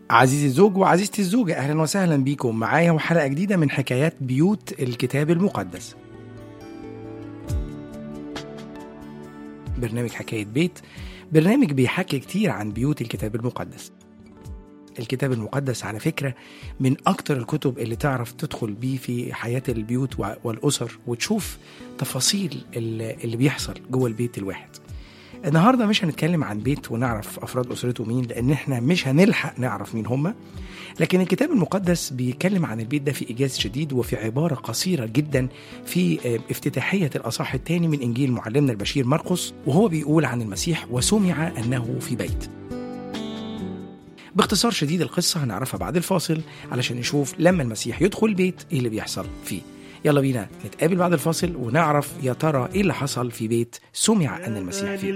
عزيزي الزوج وعزيزتي الزوجة أهلا وسهلا بيكم معايا وحلقة جديدة من حكايات بيوت الكتاب المقدس برنامج حكاية بيت برنامج بيحكي كتير عن بيوت الكتاب المقدس الكتاب المقدس على فكرة من أكتر الكتب اللي تعرف تدخل بيه في حياة البيوت والأسر وتشوف تفاصيل اللي بيحصل جوه البيت الواحد النهارده مش هنتكلم عن بيت ونعرف افراد اسرته مين لان احنا مش هنلحق نعرف مين هم لكن الكتاب المقدس بيتكلم عن البيت ده في ايجاز شديد وفي عباره قصيره جدا في افتتاحيه الاصحاح الثاني من انجيل معلمنا البشير مرقس وهو بيقول عن المسيح وسمع انه في بيت باختصار شديد القصه هنعرفها بعد الفاصل علشان نشوف لما المسيح يدخل البيت ايه اللي بيحصل فيه يلا بينا نتقابل بعد الفاصل ونعرف يا ترى ايه اللي حصل في بيت سمع ان المسيح فيه